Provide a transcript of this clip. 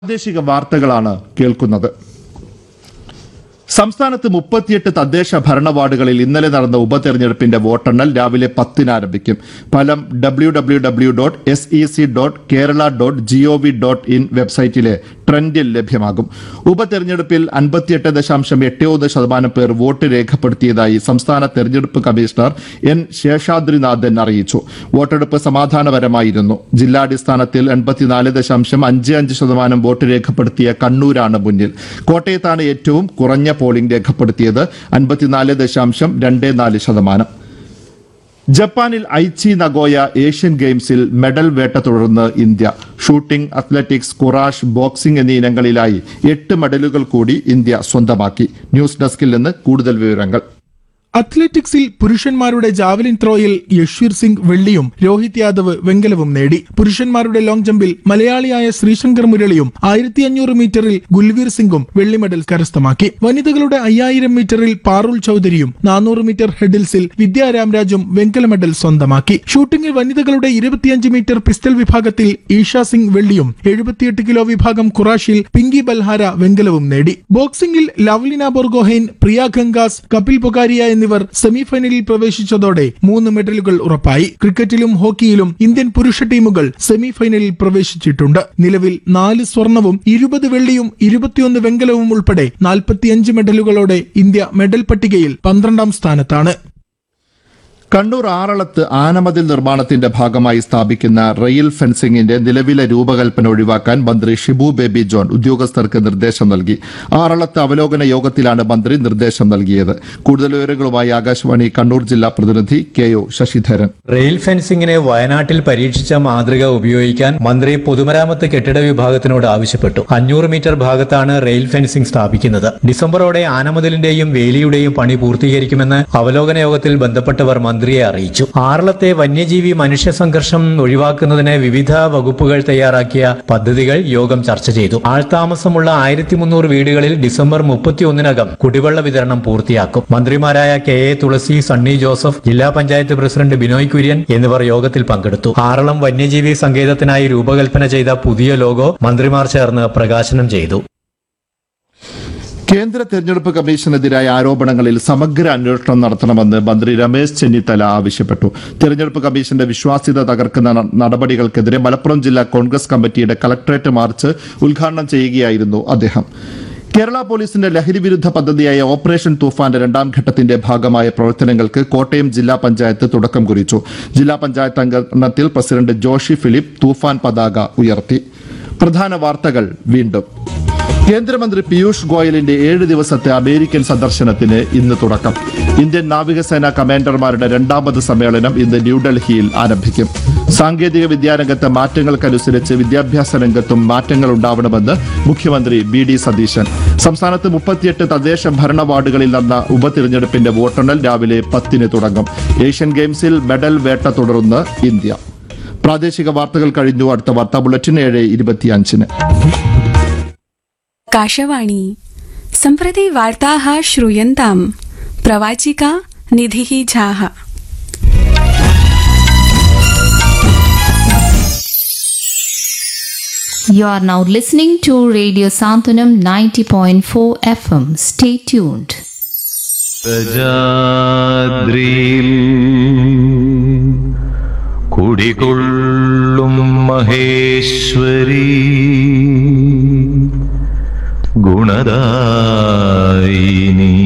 പ്രാദേശിക വാർത്തകളാണ് കേൾക്കുന്നത് സംസ്ഥാനത്ത് മുപ്പത്തിയെട്ട് തദ്ദേശ ഭരണ വാർഡുകളിൽ ഇന്നലെ നടന്ന ഉപതെരഞ്ഞെടുപ്പിന്റെ വോട്ടെണ്ണൽ രാവിലെ പത്തിന് ആരംഭിക്കും ഫലം W W W dot S E C dot Kerala dot G O V dot IN വെബ്സൈറ്റിലെ ട്രെൻഡിൽ ലഭ്യമാകും ഉപതെരഞ്ഞെടുപ്പിൽ അൻപത്തിയെട്ട് ദശാംശം എട്ട് ഒന്ന് ശതമാനം പേർ വോട്ട് രേഖപ്പെടുത്തിയതായി സംസ്ഥാന തെരഞ്ഞെടുപ്പ് കമ്മീഷണർ എൻ ശേഷാദ്രിനാഥൻ അറിയിച്ചു വോട്ടെടുപ്പ് സമാധാനപരമായിരുന്നു ജില്ലാടിസ്ഥാനത്തിൽ എൺപത്തിനാല് ദശാംശം അഞ്ച് അഞ്ച് ശതമാനം വോട്ട് രേഖപ്പെടുത്തിയ കണ്ണൂരാണ് മുന്നിൽ കോട്ടയത്താണ് ഏറ്റവും കുറഞ്ഞ പോളിംഗ് രേഖപ്പെടുത്തിയത് അൻപത്തിനാല് ദശാംശം രണ്ട് നാല് ശതമാനം ജപ്പാനിൽ ഐച്ചി നഗോയ ഏഷ്യൻ ഗെയിംസിൽ മെഡൽ വേട്ട തുടർന്ന് India shooting athletics kurash boxing എന്നീ ഇനങ്ങളിലായി എട്ട് മെഡലുകൾ കൂടി ഇന്ത്യ സ്വന്തമാക്കി ന്യൂസ് ഡെസ്കിൽ നിന്ന് കൂടുതൽ വിവരങ്ങൾ അത്ലറ്റിക്സിൽ പുരുഷന്മാരുടെ ജാവലിൻ ത്രോയിൽ യശ്വീർ സിംഗ് വെള്ളിയും രോഹിത് യാദവ് വെങ്കലവും നേടി പുരുഷന്മാരുടെ ലോങ് ജമ്പിൽ മലയാളിയായ ശ്രീശങ്കർ മുരളിയും ആയിരത്തി അഞ്ഞൂറ് മീറ്ററിൽ ഗുൽവീർ സിംഗും വെള്ളി മെഡൽ കരസ്ഥമാക്കി വനിതകളുടെ അയ്യായിരം മീറ്ററിൽ പാറുൽ ചൌധരിയും നാനൂറ് മീറ്റർ ഹെഡിൽസിൽ വിദ്യാ രാംരാജും വെങ്കല മെഡൽ സ്വന്തമാക്കി ഷൂട്ടിംഗിൽ വനിതകളുടെ ഇരുപത്തിയഞ്ച് മീറ്റർ പിസ്റ്റൽ വിഭാഗത്തിൽ ഈഷ സിംഗ് വെള്ളിയും എഴുപത്തിയെട്ട് കിലോ വിഭാഗം ഖുറാഷിൽ പിങ്കി ബൽഹാര വെങ്കലവും നേടി ബോക്സിംഗിൽ ലവ്ലിന ബോർഗോഹൈൻ പ്രിയ ഗംഗാസ് കപിൽ പൊകാരിയ എന്നിവർ സെമിഫൈനലിൽ പ്രവേശിച്ചതോടെ മൂന്ന് മെഡലുകൾ ഉറപ്പായി ക്രിക്കറ്റിലും ഹോക്കിയിലും ഇന്ത്യൻ പുരുഷ ടീമുകൾ സെമിഫൈനലിൽ പ്രവേശിച്ചിട്ടുണ്ട് നിലവിൽ നാല് സ്വർണവും ഇരുപത് വെള്ളിയും ഇരുപത്തിയൊന്ന് വെങ്കലവും ഉൾപ്പെടെ നാൽപ്പത്തിയഞ്ച് മെഡലുകളോടെ ഇന്ത്യ മെഡൽ പട്ടികയിൽ പന്ത്രണ്ടാം സ്ഥാനത്താണ് കണ്ണൂർ ആറളത്ത് ആനമതിൽ നിർമ്മാണത്തിന്റെ ഭാഗമായി സ്ഥാപിക്കുന്ന റെയിൽ ഫെൻസിംഗിന്റെ നിലവിലെ രൂപകൽപ്പന ഒഴിവാക്കാൻ മന്ത്രി ഷിബു ബേബി ജോൺ ഉദ്യോഗസ്ഥർക്ക് നിർദ്ദേശം നൽകി ആറളത്ത് അവലോകന യോഗത്തിലാണ് മന്ത്രി നിർദ്ദേശം നൽകിയത് കൂടുതൽ വിവരങ്ങളുമായി ആകാശവാണി കണ്ണൂർ ജില്ലാ പ്രതിനിധി കെ ഒ ശശിധരൻ റെയിൽ ഫെൻസിംഗിന് വയനാട്ടിൽ പരീക്ഷിച്ച മാതൃക ഉപയോഗിക്കാൻ മന്ത്രി പൊതുമരാമത്ത് കെട്ടിട വിഭാഗത്തിനോട് ആവശ്യപ്പെട്ടു അഞ്ഞൂറ് മീറ്റർ ഭാഗത്താണ് റെയിൽ ഫെൻസിംഗ് സ്ഥാപിക്കുന്നത് ഡിസംബറോടെ ആനമതിലിന്റെയും വേലിയുടെയും പണി പൂർത്തീകരിക്കുമെന്ന് അവലോകന യോഗത്തിൽ ബന്ധപ്പെട്ടവർ മന്ത്രിയെ അറിയിച്ചു ആറളത്തെ വന്യജീവി മനുഷ്യ സംഘർഷം ഒഴിവാക്കുന്നതിന് വിവിധ വകുപ്പുകൾ തയ്യാറാക്കിയ പദ്ധതികൾ യോഗം ചർച്ച ചെയ്തു ആൾതാമസമുള്ള ആയിരത്തി മുന്നൂറ് വീടുകളിൽ ഡിസംബർ മുപ്പത്തിയൊന്നിനകം കുടിവെള്ള വിതരണം പൂർത്തിയാക്കും മന്ത്രിമാരായ കെ എ തുളസി സണ്ണി ജോസഫ് ജില്ലാ പഞ്ചായത്ത് പ്രസിഡന്റ് ബിനോയ് കുര്യൻ എന്നിവർ യോഗത്തിൽ പങ്കെടുത്തു ആറളം വന്യജീവി സങ്കേതത്തിനായി രൂപകൽപ്പന ചെയ്ത പുതിയ ലോഗോ മന്ത്രിമാർ ചേർന്ന് പ്രകാശനം ചെയ്തു കേന്ദ്ര തെരഞ്ഞെടുപ്പ് കമ്മീഷനെതിരായ ആരോപണങ്ങളിൽ സമഗ്ര അന്വേഷണം നടത്തണമെന്ന് മന്ത്രി രമേശ് ചെന്നിത്തല ആവശ്യപ്പെട്ടു തെരഞ്ഞെടുപ്പ് കമ്മീഷന്റെ വിശ്വാസ്യത തകർക്കുന്ന ന- നടപടികൾക്കെതിരെ മലപ്പുറം ജില്ലാ കോൺഗ്രസ് കമ്മിറ്റിയുടെ കളക്ടറേറ്റ് മാർച്ച് ഉദ്ഘാടനം ചെയ്യുകയായിരുന്നു അദ്ദേഹം കേരള പോലീസിന്റെ ലഹരി വിരുദ്ധ പദ്ധതിയായ ഓപ്പറേഷൻ തൂഫാന്റെ രണ്ടാം ഘട്ടത്തിന്റെ ഭാഗമായ പ്രവർത്തനങ്ങൾക്ക് കോട്ടയം ജില്ലാ പഞ്ചായത്ത് തുടക്കം കുറിച്ചു ജില്ലാ പഞ്ചായത്ത് അംഗത്തിൽ പ്രസിഡന്റ് ജോഷി ഫിലിപ്പ് തൂഫാൻ പതാക ഉയർത്തി പ്രധാന വാർത്തകൾ വീണ്ടും കേന്ദ്രമന്ത്രി പീയൂഷ് ഗോയലിന്റെ ഏഴ് ദിവസത്തെ അമേരിക്കൻ സന്ദർശനത്തിന് ഇന്ന് തുടക്കം ഇന്ത്യൻ നാവികസേന കമാൻഡർമാരുടെ രണ്ടാമത് സമ്മേളനം ഇന്ന് ന്യൂഡൽഹിയിൽ ആരംഭിക്കും സാങ്കേതിക വിദ്യാരംഗത്തെ മാറ്റങ്ങൾക്കനുസരിച്ച് വിദ്യാഭ്യാസ രംഗത്തും മാറ്റങ്ങൾ ഉണ്ടാവണമെന്ന് മുഖ്യമന്ത്രി ബി ഡി സതീശൻ സംസ്ഥാനത്ത് മുപ്പത്തിയെട്ട് തദ്ദേശ ഭരണ വാർഡുകളിൽ നടന്ന ഉപതിരഞ്ഞെടുപ്പിന്റെ വോട്ടെണ്ണൽ രാവിലെ പത്തിന് തുടങ്ങും ഏഷ്യൻ ഗെയിംസിൽ മെഡൽ വേട്ട തുടർന്ന് ഇന്ത്യ പ്രാദേശിക വാർത്തകൾ കഴിഞ്ഞു അടുത്ത വാർത്താ ബുള്ളറ്റിൻ ഏഴ് ഇരുപത്തിയഞ്ചിന് काशवाणी सम्प्रति वार्ताः श्रूयन्ताम् प्रवाचिका निधिः झाः You are now listening to Radio Santanam 90.4 FM. Stay tuned. പ്രജാദ്രിയിൽ കുടികൊള്ളും Maheshwari ഗുണദായിനി